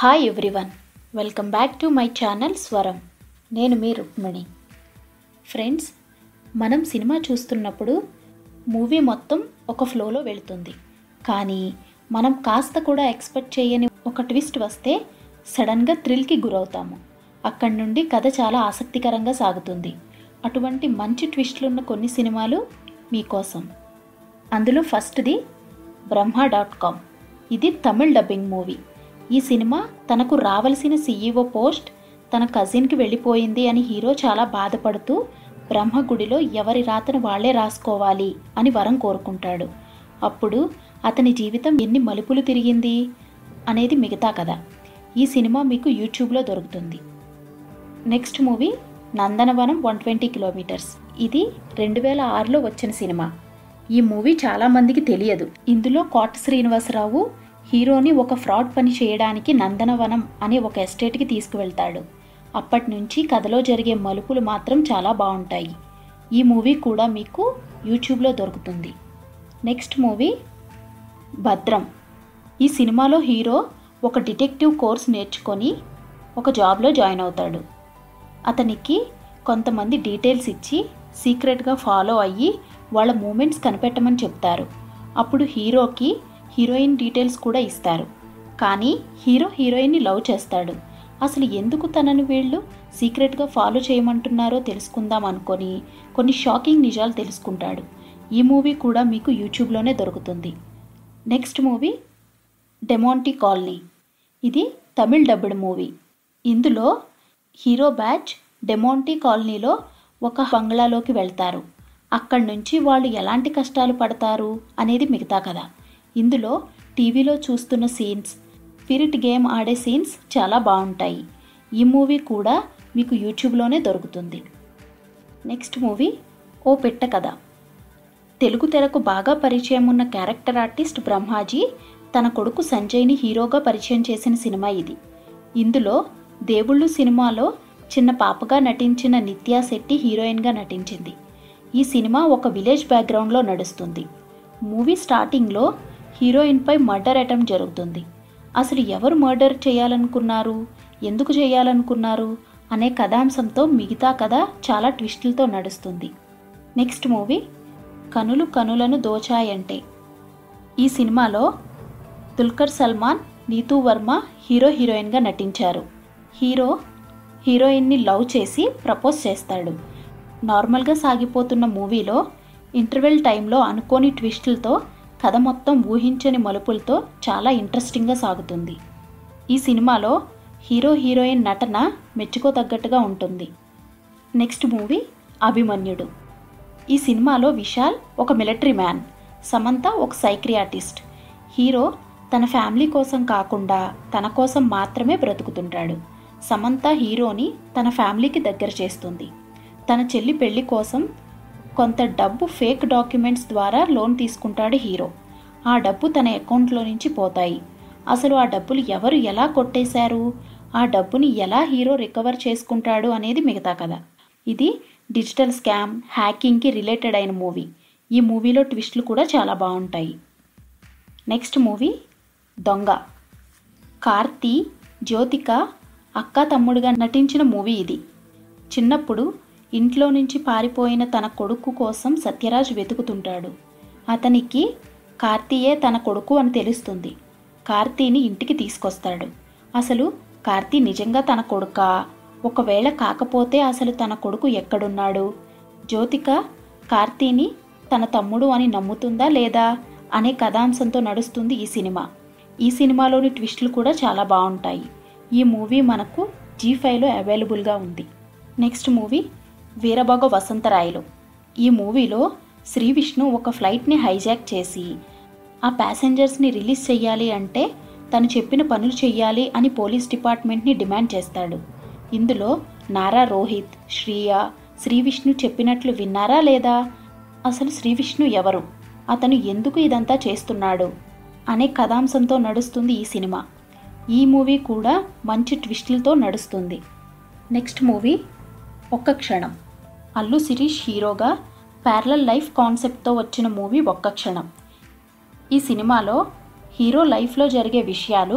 hi everyone welcome back to my channel Swaram నేను మీ Rukmini friends మనం సినిమా చూస్తున్నప్పుడు మూవీ మొత్తం ఒక ఫ్లోలో వెళుతుంది కానీ మనం కాస్త కూడా ఎక్స్పెక్ట్ చేయని ఒక ట్విస్ట్ వస్తే సడన్గా థ్రిల్కి గురవుతాము అక్కడి నుండి కథ చాలా ఆసక్తికరంగా సాగుతుంది అటువంటి మంచి ట్విస్ట్లున్న కొన్ని సినిమాలు మీకోసం అందులో ఫస్ట్ది బ్రహ్మ డాట్ కామ్ ఇది తమిళ్ డబ్బింగ్ మూవీ ఈ సినిమా తనకు రావలసిన సీఈఓ పోస్ట్ తన కజిన్కి వెళ్ళిపోయింది అని హీరో చాలా బాధపడుతూ బ్రహ్మగుడిలో ఎవరి రాతను వాళ్లే రాసుకోవాలి అని వరం కోరుకుంటాడు అప్పుడు అతని జీవితం ఎన్ని మలుపులు తిరిగింది అనేది మిగతా కథ ఈ సినిమా మీకు యూట్యూబ్లో దొరుకుతుంది next movie Nandanavanam one twenty kilometres ఇది రెండు వేల ఆరులో వచ్చిన సినిమా ఈ మూవీ చాలామందికి తెలియదు ఇందులో కోట శ్రీనివాసరావు హీరోని ఒక ఫ్రాడ్ పని చేయడానికి నందనవనం అనే ఒక ఎస్టేట్కి తీసుకువెళ్తాడు అప్పటి నుంచి కథలో జరిగే మలుపులు మాత్రం చాలా బాగుంటాయి ఈ మూవీ కూడా మీకు యూట్యూబ్లో దొరుకుతుంది నెక్స్ట్ మూవీ భద్రం ఈ సినిమాలో హీరో ఒక డిటెక్టివ్ కోర్స్ నేర్చుకొని ఒక జాబ్లో జాయిన్ అవుతాడు అతనికి కొంతమంది డీటెయిల్స్ ఇచ్చి సీక్రెట్గా ఫాలో అయ్యి వాళ్ళ మూమెంట్స్ కనిపెట్టమని చెప్తారు అప్పుడు హీరోకి హీరోయిన్ డీటెయిల్స్ కూడా ఇస్తారు కానీ హీరో హీరోయిన్ని లవ్ చేస్తాడు అసలు ఎందుకు తనను వీళ్ళు సీక్రెట్గా ఫాలో చేయమంటున్నారో తెలుసుకుందాం అనుకొని కొన్ని షాకింగ్ నిజాలు తెలుసుకుంటాడు ఈ మూవీ కూడా మీకు యూట్యూబ్లోనే దొరుకుతుంది నెక్స్ట్ మూవీ డెమాంటీ కాలనీ ఇది తమిళ్ డబ్బుడ్ మూవీ ఇందులో హీరో బ్యాచ్ డెమాంటీ కాలనీలో ఒక బంగ్లాలోకి వెళ్తారు అక్కడి నుంచి వాళ్ళు ఎలాంటి కష్టాలు పడతారు అనేది మిగతా కదా ఇందులో టీవీలో చూస్తున్న సీన్స్ స్పిరిట్ గేమ్ ఆడే సీన్స్ చాలా బాగుంటాయి ఈ మూవీ కూడా మీకు యూట్యూబ్లోనే దొరుకుతుంది నెక్స్ట్ మూవీ ఓ పెట్ట కథ తెలుగు తెరకు బాగా పరిచయం ఉన్న క్యారెక్టర్ ఆర్టిస్ట్ బ్రహ్మాజీ తన కొడుకు సంజయ్ని హీరోగా పరిచయం చేసిన సినిమా ఇది ఇందులో దేవుళ్ళు సినిమాలో చిన్న పాపగా నటించిన నిత్యా శెట్టి హీరోయిన్గా నటించింది ఈ సినిమా ఒక విలేజ్ బ్యాక్గ్రౌండ్లో నడుస్తుంది మూవీ స్టార్టింగ్లో హీరోయిన్పై మర్డర్ అటెంప్ట్ జరుగుతుంది అసలు ఎవరు మర్డర్ చేయాలనుకున్నారు ఎందుకు చేయాలనుకున్నారు అనే కథాంశంతో మిగతా కథ చాలా ట్విస్టులతో నడుస్తుంది నెక్స్ట్ మూవీ కనులు కనులను దోచాయంటే ఈ సినిమాలో దుల్కర్ సల్మాన్ నీతూ వర్మ హీరో హీరోయిన్గా నటించారు హీరో హీరోయిన్ని లవ్ చేసి ప్రపోజ్ చేస్తాడు నార్మల్గా సాగిపోతున్న మూవీలో ఇంటర్వెల్ టైంలో అనుకోని ట్విస్టులతో కథ మొత్తం ఊహించని మలుపులతో చాలా ఇంట్రెస్టింగ్గా సాగుతుంది ఈ సినిమాలో హీరో హీరోయిన్ నటన మెచ్చుకోతగ్గట్టుగా ఉంటుంది నెక్స్ట్ మూవీ అభిమన్యుడు ఈ సినిమాలో విశాల్ ఒక మిలిటరీ మ్యాన్ సమంత ఒక సైక్రియాటిస్ట్ హీరో తన ఫ్యామిలీ కోసం కాకుండా తన కోసం మాత్రమే బ్రతుకుతుంటాడు సమంత హీరోని తన ఫ్యామిలీకి దగ్గర చేస్తుంది తన చెల్లి పెళ్లి కోసం కొంత డబ్బు ఫేక్ డాక్యుమెంట్స్ ద్వారా లోన్ తీసుకుంటాడు హీరో ఆ డబ్బు తన అకౌంట్లో నుంచి పోతాయి అసలు ఆ డబ్బులు ఎవరు ఎలా కొట్టేశారు ఆ డబ్బుని ఎలా హీరో రికవర్ చేసుకుంటాడు అనేది మిగతా కథ ఇది డిజిటల్ స్కామ్ హ్యాకింగ్కి రిలేటెడ్ అయిన మూవీ ఈ మూవీలో ట్విస్టులు కూడా చాలా బాగుంటాయి నెక్స్ట్ మూవీ దొంగ కార్తీ జ్యోతిక అక్క తమ్ముడుగా నటించిన మూవీ ఇది చిన్నప్పుడు ఇంట్లో నుంచి పారిపోయిన తన కొడుకు కోసం సత్యరాజ్ వెతుకుతుంటాడు అతనికి కార్తీయే తన కొడుకు అని తెలుస్తుంది కార్తీని ఇంటికి తీసుకొస్తాడు అసలు కార్తీ నిజంగా తన కొడుకా ఒకవేళ కాకపోతే అసలు తన కొడుకు ఎక్కడున్నాడు జ్యోతిక కార్తీని తన తమ్ముడు అని నమ్ముతుందా లేదా అనే కథాంశంతో నడుస్తుంది ఈ సినిమా ఈ సినిమాలోని ట్విస్టులు కూడా చాలా బాగుంటాయి ఈ మూవీ మనకు జీ ఫైవ్లో అవైలబుల్గా ఉంది నెక్స్ట్ మూవీ వీరభగ వసంతరాయలు ఈ మూవీలో శ్రీ విష్ణు ఒక ఫ్లైట్ని హైజాక్ చేసి ఆ ప్యాసింజర్స్ని రిలీజ్ చేయాలి అంటే తను చెప్పిన పనులు చెయ్యాలి అని పోలీస్ డిపార్ట్మెంట్ని డిమాండ్ చేస్తాడు ఇందులో నారా రోహిత్ శ్రీయ శ్రీ విష్ణు చెప్పినట్లు విన్నారా లేదా అసలు శ్రీ విష్ణు ఎవరు అతను ఎందుకు ఇదంతా చేస్తున్నాడు అనే కథాంశంతో నడుస్తుంది ఈ సినిమా ఈ మూవీ కూడా మంచి ట్విస్టులతో నడుస్తుంది నెక్స్ట్ మూవీ ఒక్క క్షణం అల్లు శిరీష్ హీరోగా ప్యారలల్ లైఫ్ కాన్సెప్ట్తో వచ్చిన మూవీ ఒక్క క్షణం ఈ సినిమాలో హీరో లైఫ్లో జరిగే విషయాలు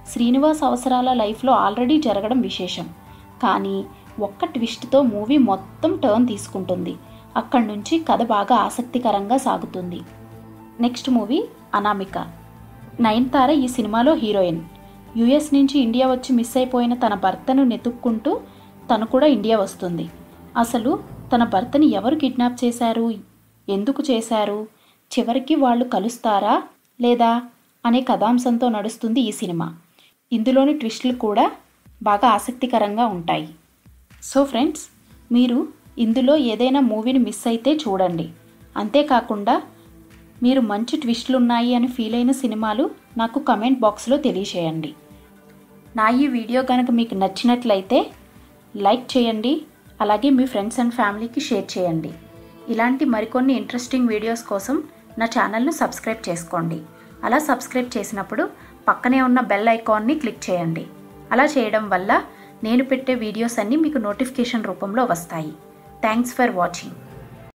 శ్రీనివాస్ అవసరాల లైఫ్లో ఆల్రెడీ జరగడం విశేషం కానీ ఒక్క ట్విస్ట్తో మూవీ మొత్తం టర్న్ తీసుకుంటుంది అక్కడి నుంచి కథ బాగా ఆసక్తికరంగా సాగుతుంది నెక్స్ట్ మూవీ అనామిక నయన్తార ఈ సినిమాలో హీరోయిన్ యుఎస్ నుంచి ఇండియా వచ్చి మిస్ అయిపోయిన తన భర్తను నెతుక్కుంటూ తను కూడా ఇండియా వస్తుంది అసలు తన భర్తని ఎవరు కిడ్నాప్ చేశారు ఎందుకు చేశారు చివరికి వాళ్ళు కలుస్తారా లేదా అనే కథాంశంతో నడుస్తుంది ఈ సినిమా ఇందులోని ట్విస్టులు కూడా బాగా ఆసక్తికరంగా ఉంటాయి సో ఫ్రెండ్స్ మీరు ఇందులో ఏదైనా మూవీని మిస్ అయితే చూడండి అంతేకాకుండా మీరు మంచి ట్విస్టులు ఉన్నాయి అని ఫీల్ అయిన సినిమాలు నాకు కమెంట్ బాక్స్లో తెలియచేయండి నా ఈ వీడియో కనుక మీకు నచ్చినట్లయితే లైక్ చేయండి అలాగే మీ ఫ్రెండ్స్ అండ్ ఫ్యామిలీకి షేర్ చేయండి ఇలాంటి మరికొన్ని ఇంట్రెస్టింగ్ వీడియోస్ కోసం నా ఛానల్ను సబ్స్క్రైబ్ చేసుకోండి అలా సబ్స్క్రైబ్ చేసినప్పుడు పక్కనే ఉన్న బెల్ ఐకాన్ని క్లిక్ చేయండి అలా చేయడం వల్ల నేను పెట్టే వీడియోస్ అన్నీ మీకు నోటిఫికేషన్ రూపంలో వస్తాయి థ్యాంక్స్ ఫర్ వాచింగ్